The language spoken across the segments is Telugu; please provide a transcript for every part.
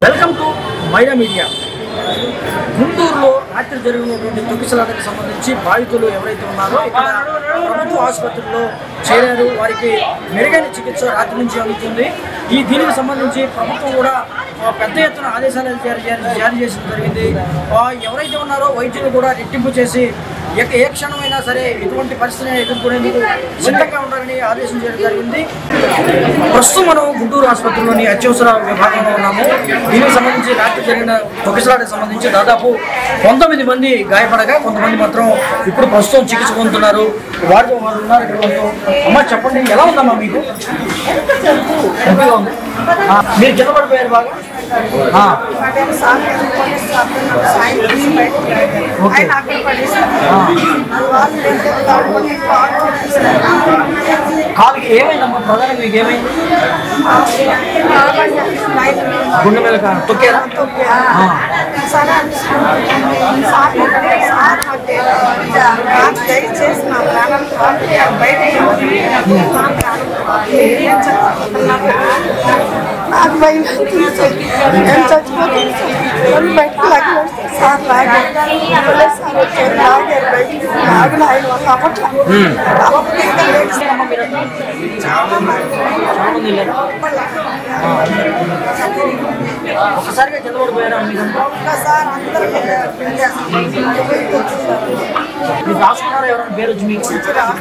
వెల్కమ్ టు మైరా మీడియా గుంటూరులో రాత్రి జరిగినటువంటి తొక్కిసలాటకు సంబంధించి బాధితులు ఎవరైతే ఉన్నారో ఇక్కడ ప్రభుత్వ ఆసుపత్రిలో చేరారు వారికి మెరుగైన చికిత్స రాత్రి నుంచి అందుతుంది ఈ దీనికి సంబంధించి ప్రభుత్వం కూడా ఆ, పెద్ద ఎత్తున ఆదేశాలు జారీ జారీ- జారీ చేసిన జరిగింది ఆ, ఎవరైతే ఉన్నారో వైద్యులు కూడా రెట్టింపు చేసి ఏ ఏ క్షణమైనా సరే ఎటువంటి పరిస్థితిని ఎదుర్కొనేందుకు సిద్ధంగా ఉండాలని ఆదేశించడం జరిగింది ప్రస్తుతం మనం గుంటూరు ఆసుపత్రిలోని అత్యవసర విభాగంలో ఉన్నాము దీనికి సంబంధించి రాత్రి జరిగిన తొక్కిసలాటకు సంబంధించి దాదాపు పంతొమ్మిది మంది గాయపడగా కొంతమంది మాత్రం ఇప్పుడు ప్రస్తుతం చికిత్స పొందుతున్నారు వారితో వారు ఉన్నారు ఇక్కడ మనతో. అమ్మ చెప్పండి ఎలా ఉందమ్మా మీకు నొప్పిగా ఉంది ఆ, మీరు కింద పడిపోయారు బాగా ఆ, ఓకే కాలుకి ఏమైందమ్మా ప్రధానంగా మీకు ఏమైంది గుండె మీద కా- తొక్కారా ఆ. దయచేసి నా ప్రాణాలు కాపాడండి. బయటికి నాకు భయం తీసేది. నేను చచ్చిపోతాను సార్. నన్ను బయటకు లాగేస్తారు సార్ లాగారు పోలీస్ సార్ వచ్చారు లాగారు బయటికి లాగిన ఆయన వల్ల అవ్వట్లా అవ్వకపోతే ఇంకా లేట్ చాలా మంది వెళ్ళారు ఆ. ఒక్కసారిగా కింద పడిపోయారా మీరంతా సార్ అందరూ మీరు రాసుకున్నారా ఎవరైనా పేరు వచ్చి మీకు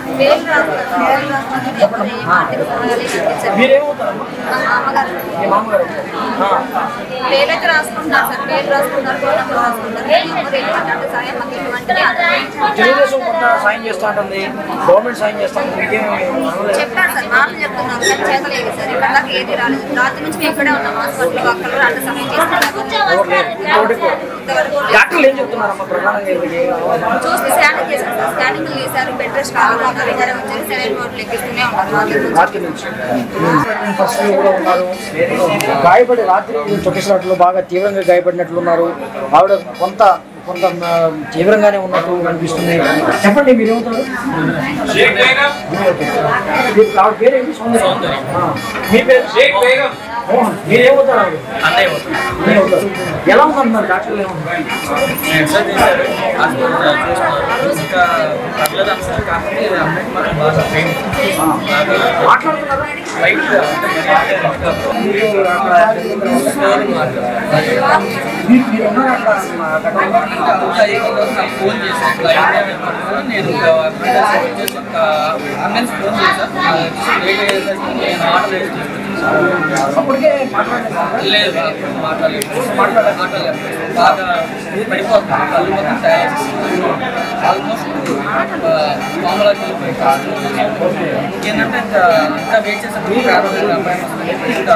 మీరేమవుతారమ్మా మీ మామగారు ఆ. పేర్లకి రాసుకుంటారు సార్ పేరు రాసుకుంటారు ఫోన్ నెంబర్ రాసుకుంటారు ఎవరు ఎటువంటి సాయం మాకు ఎటువంటిది అందదు. తెలుగుదేశం కొంత సాయం చేస్తా ఉంటుంది గవర్నమెంట్ సాయం చేస్తా ఉంటుంది మీకేం అనలేదు. చెప్పాను సార్ మాటలు చెప్తున్నాం కానీ చేతలేదు సార్ ఇక్కడ దాకా ఏది రాలేదు రాత్రి నుంచి మేము ఇక్కడే ఉన్నాం హాస్పిటల్ అక్కడ అంత సమయం చేస్తున్నాం ఎవరు లేరు. ఇంకొకటి కూడా. డాక్టర్లు ఏం చెప్తున్నారమ్మా ప్రధానంగా వీళ్ళకి ఏం కావాలి? చూస్తే స్కానింగ్ చేశారు సార్ స్కానింగ్ చేశారు బెడ్ రెస్ట్ కావాలి విచారం వచ్చారు సెలైన్ బోర్డులు ఎక్కిస్తూనే ఉన్నారు రాత్రి నుంచి రాత్రి నుంచి పరిస్థితులు కూడా ఉన్నారు గాయపడి రాత్రి చొక్కేసినట్లు బాగా తీవ్రంగా గాయపడినట్లున్నారు ఆవిడ కొంత కొంత ఆ, తీవ్రంగానే ఉన్నట్టు అనిపిస్తుంది చెప్పండి మీరు ఏమవుతారు ఆవిడ పేరేంటి సౌందర్య ఆ, మీ పేరు మోహన్ మీరు ఏమవుతారు ఆవిడ అన్నయ్య అవుతుంది. అన్నయ్య అవుతారు ఎలా ఉందంటున్నారు డాక్టర్లు ఏమన్నారు ఎక్సర్సైజ్ చేశారు హాస్పిటల్ చూస్తున్నారు ఇంకా పర్లేదు అసలు కాకపోతే అమ్మాయికి మాత్రం బాగా పెయిన్ మాట్లాడుతున్నారా లైట్ మీరు అక్కడ మీరు మీరు ఉన్నారు అక్కడ అక్కడ ఫోన్ చేశాను నేను ఇంకా వచ్చేసి ఒక అంబులెన్స్ ఫోన్ చేశాను లేట్ అయ్యేసరికి నేను ఆటో లేట్ అప్పటికే మాట్లాడలేదు లేదు మాట్లాడలేదు మాట్లాడలేదు మాట్లాడలేదు బాగా పడిపోతుంది కళ్ళు మొత్తం డయాలసిస్ ఆల్మోస్ట్ మామూలుగా ఇంకేంటంటే ఇంకా ఇంకా వెయిట్ చేసేప్పుడు ప్రారంభంగా అమ్మాయి ఇంకా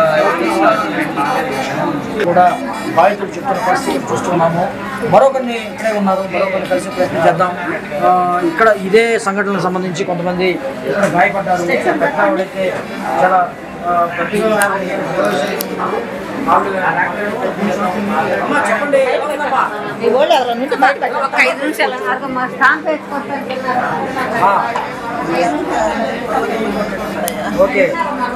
కూడా బాధితులు చెప్తున్న పరిస్థితి చూస్తున్నాము మరొకరిని ఇక్కడే ఉన్నారు మరొకరిని కలిసి ప్రయత్నం చేద్దాం ఆ, ఇక్కడ ఇదే సంఘటనలకు సంబంధించి కొంతమంది ఇక్కడ గాయపడ్డారు పెద్ద ఆవిడైతే చాలా ఆ, గట్టిగా ఉన్నారు. ఆవిడ అమ్మా, చెప్పండి ఎలా ఉందమ్మా? ఒక ఐదు నిమిషాలు ఆగమ్మా స్టాంప్ ఆ. ఓకే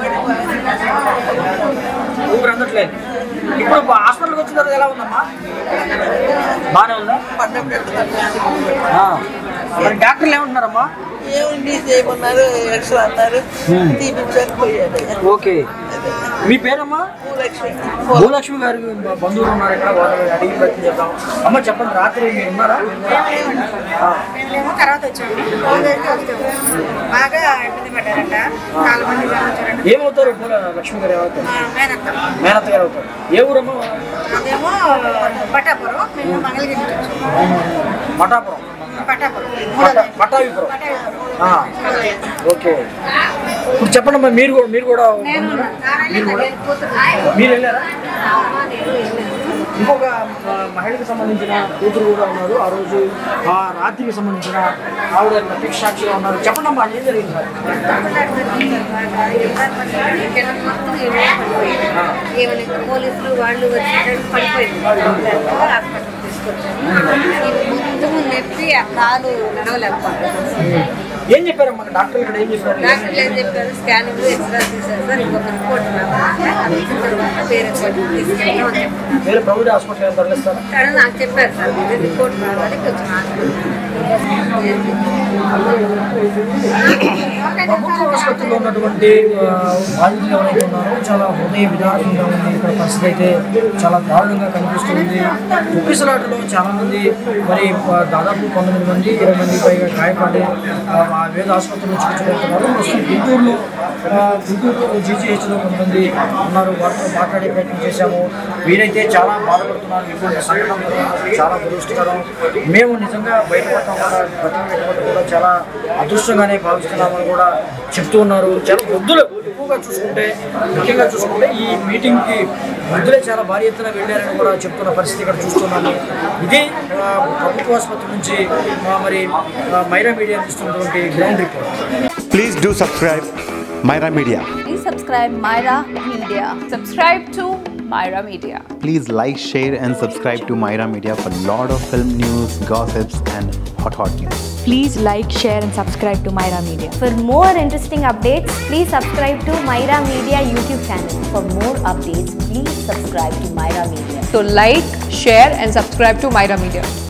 ఊపిరి అందట్లేదు ఇప్పుడు హాస్పిటల్కి వచ్చిన తర్వాత ఎలా ఉందమ్మా బాగానే ఉందా ఆ. మరి డాక్టర్లు ఏమంటున్నారమ్మా ఏముంది చేయమన్నారు ఎక్స్ట్రా అన్నారు తీపించారు పోయాడు ఓకే మీ పేరమ్మా భూలక్ష్మి భూలక్ష్మి గారి బంధువులు ఉన్నారు ఇక్కడ వాళ్ళు అడిగి ప్రయత్నం చేద్దాం అమ్మ చెప్పండి రాత్రి మీరు ఉన్నారా ఆ. మేమేమో తర్వాత వచ్చాము ఫోన్ చేస్తే వచ్చాము బాగా ఇబ్బంది పడ్డారంట చాలా మంది జనం వచ్చారంట ఏమవుతారు భూల లక్ష్మి గారు ఏమవుతారు మా మేనత్త మేనత్త గారు అవుతారు ఏ ఊరమ్మా అదేమో పట్టాపురం మేము మంగళగిరి నుంచి వచ్చాము మఠాపురం పట్టాపురం పట్ట- పట్టాభిపురం పట్టాపురం ఆ. ఓకే ఇప్పుడు చెప్పండి అమ్మా మీరు కూడా మీరు కూడా ఉన్నారా? మీరు కూడా మీరు వెళ్ళారా ఇంకొక ఆ, మహిళకి సంబంధించిన కూతురు కూడా ఉన్నారు ఆ రోజు ఆ రాత్రికి సంబంధించిన ఆవిడ ప్రత్యక్ష సాక్షిగా ఉన్నారు చెప్పండి అమ్మా ఏం జరిగింది సార్ ఏమైనా పోలీసులు వాళ్ళు వచ్చి పడిపోయింది హాస్పిటల్ తీసుకొచ్చాము ఇది మొత్తం నొప్పి ఆ కాలు నడవలేకపోతుంది ఏం చెప్పారు మన డాక్టర్ ఇక్కడ ఏం చెప్పారు డాక్టర్లు ఏం చెప్పారు స్కానింగ్ ఎక్స్రా తీశారు సార్ ఇంకొక రిపోర్ట్ రావాలి అది ఇచ్చిన తర్వాత పేరెంట్స్ తీసుకెళ్తాం అని చెప్పారు వేరే ప్రైవేట్ హాస్పిటల్ తరలిస్తారు కానీ నాకు చెప్పారు సార్ ఇది రిపోర్ట్ రావాలి కొంచెం ప్రభుత్వ ఆసుపత్రిలో ఉన్నటువంటి ఆ, బాధితులు ఎవరైతే ఉన్నారో చాలా హృదయ విధానంగా ఉంది ఇక్కడ పరిస్థితి అయితే చాలా దారుణంగా కనిపిస్తుంది తొక్కిసలాటలో చాలా మంది మరి ఆ, దాదాపు పంతొమ్మిది మంది ఇరవై మంది పైగా గాయపడి ఆ, ఆ వేద ఆసుపత్రిలో చికిత్స పెడుతున్నారు ప్రస్తుతం గుంటూరులో ఆ, గుంటూరులో జీజీహెచ్లో కొంతమంది ఉన్నారు వారితో మాట్లాడే ప్రయత్నం చేశాము వీరైతే చాలా బాధపడుతున్నారు ఇటువంటి సంఘటన చాలా దురదృష్టకరం మేము నిజంగా బయటపడటం కూడా బతికి బయటపడటం కూడా చాలా అదృష్టంగానే భావిస్తున్నామని కూడా చెప్తూ ఉన్నారు చాలా వృద్ధులు ఎక్కువగా చూసుకుంటే ముఖ్యంగా చూసుకుంటే ఈ మీటింగ్కి వృద్ధులే చాలా భారీ ఎత్తున వెళ్ళారని కూడా చెప్తున్న పరిస్థితి ఇక్కడ చూస్తున్నాము ఇది ఆ, ప్రభుత్వ ఆసుపత్రి నుంచి ఆ, మరి ఆ, మైరా మీడియా ఇస్తున్నటువంటి ground report Please do subscribe Myra Media. Please subscribe Myra Media. Subscribe to Myra Media. Please like, share, and subscribe to Myra Media for lot of film news, gossips, and hot hot news. Please like, share, and subscribe to Myra Media. For more interesting updates, please subscribe to Myra Media YouTube channel. For more updates, please subscribe to Myra Media. So like, share and subscribe to Myra Media.